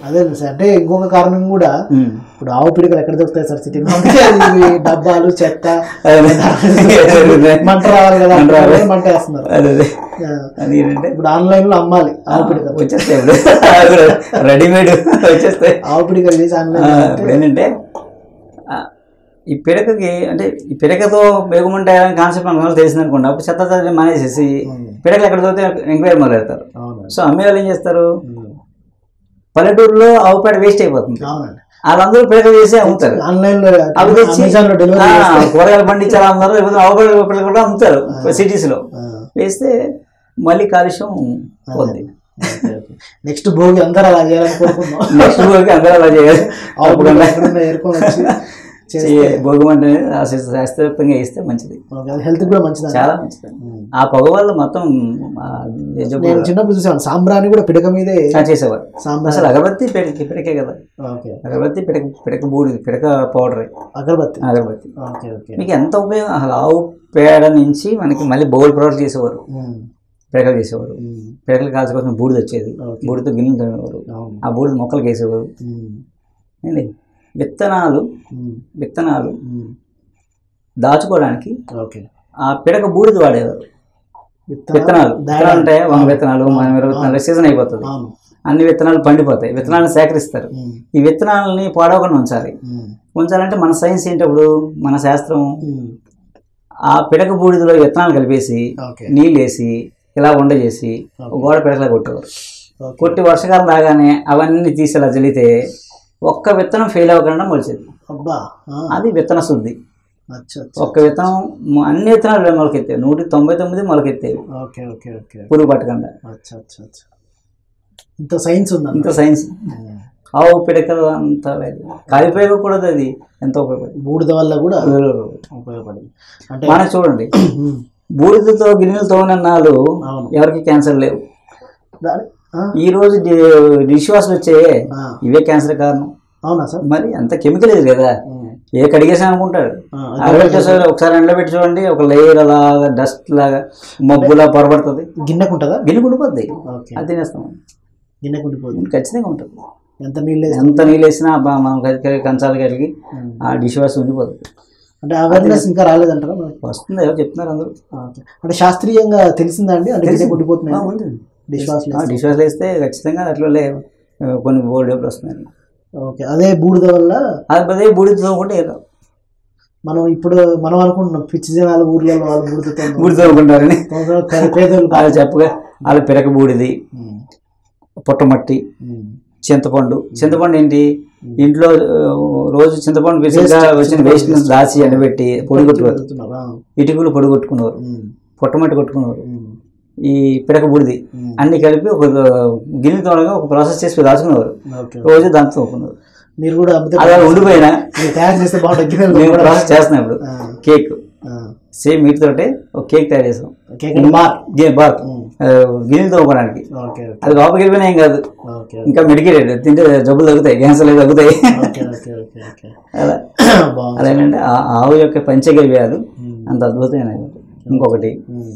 అదే సార్ అంటే ఇంకొక కారణం కూడా ఉమ్. ఇప్పుడు ఆవు పిడికలు ఎక్కడ దొరుకుతాయి సార్ సిటీ ఇవి డబ్బాలు చెత్త అదే. మంట రావాలి కదా మంట రావాలి. మంట వేస్తున్నారు అదే అదే ఆ, అది ఏంటంటే ఇప్పుడు ఆన్లైన్ లో అమ్మాలి ఆవు పిడికలు వచ్చేస్తాయి ఇప్పుడు రెడీమేడ్ వచ్చేస్తాయి ఆవు పిడికలు చేసి ఆ, ఆన్లైన్ ఇప్పుడు ఏంటంటే ఆ, ఈ పిడకకి అంటే ఈ పిడకతో బేగమంటే కాన్సెప్ట్ మనకు తెలిసింది అనుకోండి అప్పుడు చెత్త చెత్త మానేసేసి పిడకలు ఎక్కడ దొరికితే ఎంక్వైరీ మొదలు పెడతారు అవునండి సో అమ్మే వాళ్ళు ఏం చేస్తారు ఉమ్. పల్లెటూరులో ఆవు పేడ వేస్ట్ అయిపోతుంది అవునండి వాళ్ళందరూ పిడకలు చేసి అమ్ముతారు ఆన్లైన్ లో అవి తెచ్చి అమెజాన్ లో డెలివరీ ఆ, కూరగాయలు పండించాలి అందరూ లేకపోతే ఆవు పేడ పిడకలు కూడా అమ్ముతారు సిటీస్ లో వేస్తే మళ్ళీ కాలుష్యం పోద్ది నెక్స్ట్ భోగి అందరూ అలా చేయాలని కోరుకుందాం నెక్స్ట్ భోగి అందరూ అలా చేయాలి ఆవు అప్పుడు పిడికలు ఎక్కడున్నా ఏరుకొని వచ్చి చేస్తే భోగం అంటే శాస్త్రయుక్తంగా ఇస్తే మంచిది హెల్త్ కూడా మంచిది చాలా మంచిది ఆ పొగ వల్ల మొత్తం ఆ, ఏదో నేను చిన్నప్పుడు చూసాను సాంబ్రాణి కూడా పిడక మీదే ఆ చేసేవారు సాంబ్రాణి అసలు అగరబత్తి పిడక పిడకే కదా ఓకే అగరబత్తి పిడక పిడక బూడి పిడక పౌడర్ అగరబత్తి అగరబత్తి ఓకే ఓకే మీకు ఎంత ఉపయోగం అసలు ఆవు పేడ నుంచి మనకి మళ్ళీ బౌల్ ప్రొడక్ట్ చేసేవారు ఉమ్, పిడకలు చేసేవారు ఉమ్, పిడకలు కాల్చుకోవాల్సిన బూడిద వచ్చేది ఓకే. బూడితో గిన్నెలు తోమేవారు అవును ఆ బూడిద మొక్కలు వేసేవారు ఉమ్, ఏంటి విత్తనాలు ఉమ్, విత్తనాలు ఉమ్, దాచుకోవడానికి ఓకే ఆ పిడక బూడిద వాడేవారు విత్తనాలు విత్తనాలు విత్తనాలు ఉంటాయి వంగ విత్తనాలు మన మిరప విత్తనాలు సీజన్ అయిపోతుంది అవును అన్ని విత్తనాలు పండిపోతాయి విత్తనాలను సేకరిస్తారు ఉమ్, ఈ విత్తనాలని పాడవకుండా ఉంచాలి ఉమ్, ఉంచాలంటే మన సైన్స్ ఏంటప్పుడు మన శాస్త్రం ఉమ్, ఆ పిడక బూడిదలో విత్తనాలు కలిపేసి ఓకే నీళ్ళు వేసి ఇలా వండ చేసి ఒక గోడ పిడకలా కొట్టేవారు ఓకే కొట్టి వర్షకాలం రాగానే అవన్నీ తీసి ఇలా జల్లితే ఒక్క విత్తనం ఫెయిల్ అవ్వకుండా మొలిచేది అబ్బా ఆ, అది విత్తన శుద్ధి అచ్చా అచ్చా ఒక్క విత్తనం మ- అన్ని విత్తనాలు మొలకెత్తాయి నూటికి తొంభై తొమ్మిది మొలకెత్తేవి ఓకే ఓకే ఓకే పురుగు పట్టకుండా అచ్చా అచ్చా అచ్చా ఇంత సైన్స్ ఉందా ఇంత సైన్స్ ఆవు పిడకలు అంత లేదు కాలిపోయకూడదు అది ఎంతో ఉపయోగపడింది బూడిద వల్ల కూడా ఉపయోగపడింది అంటే మనకు చూడండి ఉమ్, బూడిదతో గిన్నెలు తోనన్నాళ్ళు అవును ఎవరికి క్యాన్సర్ లేవు దాని ఆ, ఈ రోజు డిష్ వాష్లు వచ్చే ఆ, ఇవే క్యాన్సర్ కారణం అవునా సార్ మరి అంత కెమికల్ ఇది కదా ఉమ్, ఏ కడిగేసా అనుకుంటాడు ఆ, అరబెట్టేసారి ఒకసారి ఎండబెట్టి చూడండి ఒక లేయర్ అలాగా డస్ట్ లాగా మబ్బులా పొరబడుతుంది గిన్నెకు ఉంటుందా గిన్నె కుడిపోద్ది ఓకే అది తినేస్తాం గిన్నెకు ఉండిపోతుంది ఖచ్చితంగా ఉంటుంది ఎంత నీళ్ళు వేసి ఎంత నీళ్ళు వేసినా బా- మనం కడిగి కంచాలు కడిగి ఉమ్. ఆ డిష్ వాష్ ఉండిపోతుంది అంటే అవేర్నెస్ ఇంకా రాలేదంటారా మనకి వస్తుంది ఎవరు చెప్తున్నారు అందరూ ఓకే. అంటే శాస్త్రీయంగా తెలిసిందా అండి అంటే గిన్నె ఆ, ఉండిపోతున్నాయి ఉంది డిష్ వాష్ ఆ, డిష్ వాష్ వేస్తే ఖచ్చితంగా అట్లా లే- కొన్ని బోర్డు డబ్బులు వస్తున్నాయి ఓకే అదే బూడిద వల్ల అది అదే బూడితో కూడా ఏదో మనం ఇప్పుడు మనం అనుకుంటున్నాం పిచ్చి జనాలు ఊర్లలో వాళ్ళు బూడిదతో బూడితో అనుకుంటారని పే- పేదోళ్ళు వాళ్ళు చెప్పగా వాళ్ళ పిరక బూడిది ఉమ్, పుట్టమట్టి ఉమ్, చింతపండు చింతపండు ఏంటి ఇంట్లో ఆ, రోజు చింతపండు విసిరిగా వచ్చిన వేస్ట్ దాచి ఎండబెట్టి పొడి కొట్టుకోరు చెప్తున్నారు. ఆ, ఇటుకలు పొడి కొట్టుకునేవారు ఉమ్, పుట్టమట్టి కొట్టుకునేవారు ఉమ్, ఈ పిడక బూడిది ఉమ్, అన్ని కలిపి ఒక గిన్నె తోడగా ఒక ప్రాసెస్ చేసి దాచుకునేవారు ఓకే రోజు దాంతో తోముకునేవారు మీరు కూడా అమ్మితే అది అలా ఉండిపోయినా మీరు తయారు చేస్తే బాగుంటుంది గిన్నెలు మేము కూడా. ప్రాసెస్ చేస్తున్నాం ఇప్పుడు ఆ, కేక్ ఆ, సేమ్ మీట్ తోటే ఒక కేక్ తయారు చేసాం కేక్ అండ్ బార్ గే- బార్ ఉమ్, గిన్నెలు తోముకోవడానికి ఓకే ఓకే అది లోపలికి వెళ్ళిపోయినా ఏం కాదు ఓకే ఇంకా మెడికేటెడ్ తింటే జబ్బులు తగ్గుతాయి క్యాన్సర్లు తగ్గుతాయి ఓకే ఓకే ఓకే ఓకే అలా బాగుంది అలా ఏంటంటే ఆ ఆవు యొక్క పంచగవ్యాలు ఉమ్, అంత అద్భుతమైనవి ఇంకొకటి ఉమ్,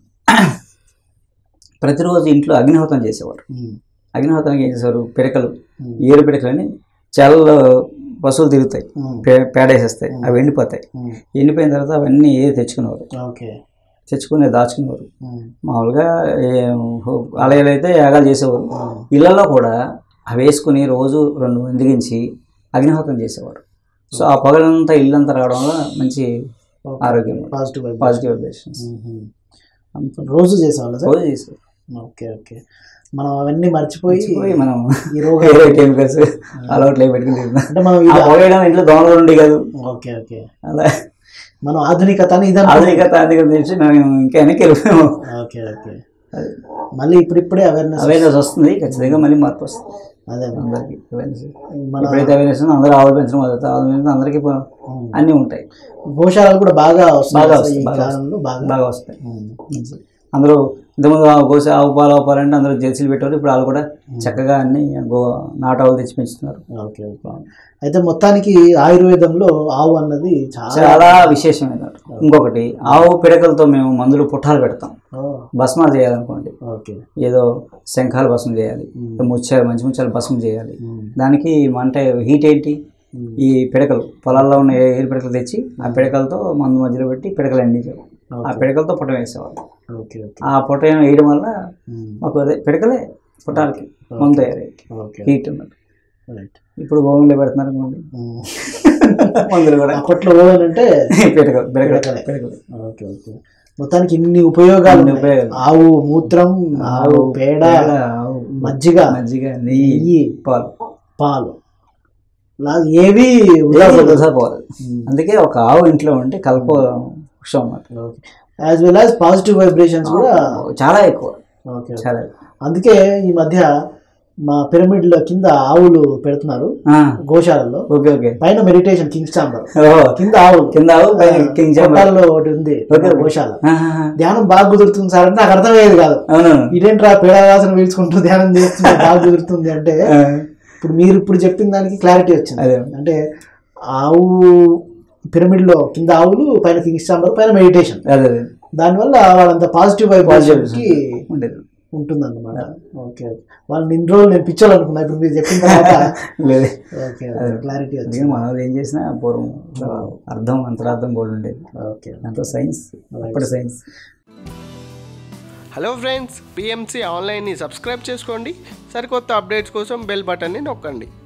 ప్రతిరోజు ఇంట్లో అగ్నిహోత్రం చేసేవారు ఉమ్, అగ్నిహోత్రానికి ఏం చేసేవారు పిడకలు ఉమ్, ఏరు పిడకలని చాలా పశువులు తిరుగుతాయి ఉమ్, పే- పేడ వేసేస్తాయి అవి ఎండిపోతాయి ఉమ్, ఎండిపోయిన తర్వాత అవన్నీ ఏది తెచ్చుకునేవారు ఓకే తెచ్చుకుని దాచుకునేవారు ఉమ్, మామూలుగా ఏ- ఆలయాలు అయితే యాగాలు చేసేవారు ఉమ్, ఇళ్లలో కూడా అవి వేసుకుని రోజు రెండు వెలిగించి అగ్నిహోత్రం చేసేవారు సో ఆ పొగలంతా ఇల్లంతా రావడం వల్ల మంచి ఓకే. ఆరోగ్యం పాజిటివ్ వైబ్ పాజిటివ్ వైబ్రేషన్స్ రోజు చేసేవాళ్ళ సార్ రోజు చేసేవారు ఓకే ఓకే మనం అవన్నీ మర్చిపోయి పోయి మనం ఈ రోగం వేరే కెమికల్స్ అలవాట్లు ఏమి పెట్టుకుని తిరుగుతున్నాం. అంటే మనం ఆ ఇది పొగేయడం ఇంట్లో దోమలు ఉండి కాదు ఓకే ఓకే అలా మనం ఆధునికతని ఇదని ఆధునికత ఆధునికత తెలిసి మేము ఇంకా వెనక్కి వెళ్ళిపోయాము ఓకే ఓకే అది మళ్ళీ ఇప్పుడిప్పుడే అవేర్నెస్ అవేర్నెస్ వస్తుంది ఖచ్చితంగా మళ్ళీ మార్పు వస్తుంది అదే అందరికి అవేర్నెస్ మన ఎప్పుడైతే అవేర్నెస్ ఉందో అందరూ ఆవులు పెంచడం మొదలవుతారు ఆవులు పెంచడం అందరికీ పో- ఉమ్, అన్నీ ఉంటాయి గోశాలలు కూడా బాగా వస్తున్నాయి బాగా అసలు ఈ వస్తాయి, బాగా కాలంలో బాగా బాగా వస్తాయి ఉమ్, అందరూ ఇంతకుముందు ఆవు కోసి ఆవు పాలు ఆవు పాలు అంటే అందరూ జెర్సీలు పెట్టారు ఇప్పుడు వాళ్ళు కూడా చక్కగా అన్ని గో నాటావులు తెచ్చి పెంచుతున్నారు ఓకే ఓకే అయితే మొత్తానికి ఆయుర్వేదంలో ఆవు అన్నది చాలా చాలా విశేషమైన ఇంకొకటి ఆవు పిడకలతో మేము మందులు పుట్టాలు పెడతాం ఓ, భస్మా చేయాలనుకోండి ఓకే ఏదో శంఖాలు భస్మం చేయాలి మ్మ్. ముత్యాలు మంచి ముత్యాలు భస్మం చేయాలి మ్మ్. దానికి అంటే హీట్ ఏంటి మ్మ్. ఈ పిడకలు పొలాల్లో ఉన్న ఏరు పిడకలు తెచ్చి ఆ పిడకలతో మందు మధ్యలో పెట్టి పిడకలు ఎండించారు ఆ పిడకలతో పుట్ట వేసేవాళ్ళు ఓకే ఓకే ఆ పుట్ట వేయడం వల్ల మ్మ్. మాకు అదే పిడకలే పుట్టాలకి మందు తయారయ్యి ఓకే హీట్ ఉన్నట్టు రైట్ ఇప్పుడు భూములు పెడుతున్నారు అనుకోండి మ్మ్. మందులు కూడా అప్పట్లో ఓవెన్ అంటే పిడకలు పిడకలు పిడకలే. పిడకలు ఓకే ఓకే మొత్తానికి ఇన్ని ఉపయోగాలు ఇన్ని ఉన్నాయి. ఉపయోగాలు. ఆవు మూత్రం ఆవు పేడ పేడ, ఆవు, మజ్జిగ మజ్జిగ నెయ్యి నెయ్యి పాలు పాలు ఇలా ఏవి ఇలా వృధా పోవాలి అందుకే ఒక ఆవు ఇంట్లో ఉంటే కల్ప వృక్షం అన్నమాట as well as positive vibrations కూడా చాలా ఎక్కువ ఓకే చాలా ఎక్కువ. అందుకే ఈ మధ్య మా పిరమిడ్ల కింద ఆవులు పెడుతున్నారు ఆ, గోశాలలో ఓకే ఓకే పైన మెడిటేషన్ కింగ్స్ చాంబర్ ఓ, కింద ఆవులు కింద ఆవు పైన కింగ్ చాంబర్. కొట్టాలలో ఒకటి ఉంది ఓకే. గోశాల ఆ, ఆ, ఆ. ధ్యానం బాగా కుదురుతుంది సార్ అంటే నాకు అర్థమయ్యేది కాదు అవునవును ఇదేంట్రా పేడవాసన పీల్చుకుంటూ ధ్యానం చేస్తుంది బాగా కుదురుతుంది అంటే ఆ, ఇప్పుడు మీరు ఇప్పుడు చెప్పిన దానికి క్లారిటీ వచ్చింది అదే. అంటే ఆవు పిరమిడ్ లో కింద ఆవులు పైన కింగ్స్ చాంబర్ పైన మెడిటేషన్ అదే అదే దానివల్ల వాళ్ళంత పాజిటివ్ వైబ్రేషన్ కి ఉండేది ఉంటుంది అనమాట ఓకే వాళ్ళని ఇన్ని రోజులు నేను పిచ్చాలనుకున్నా ఇప్పుడు మీరు చెప్పిన తర్వాత లేదు ఓకే క్లారిటీ అందుకే వచ్చింది మన వాళ్ళు ఏం చేసినా పూర్వం అర్థం అంతరార్థం కూడా ఉండేది ఓకే ఎంతో సైన్స్ అప్పటి సైన్స్ హలో ఫ్రెండ్స్ పిఎంసి ఆన్లైన్ని సబ్స్క్రైబ్ చేసుకోండి సరికొత్త అప్డేట్స్ కోసం బెల్ బటన్ని నొక్కండి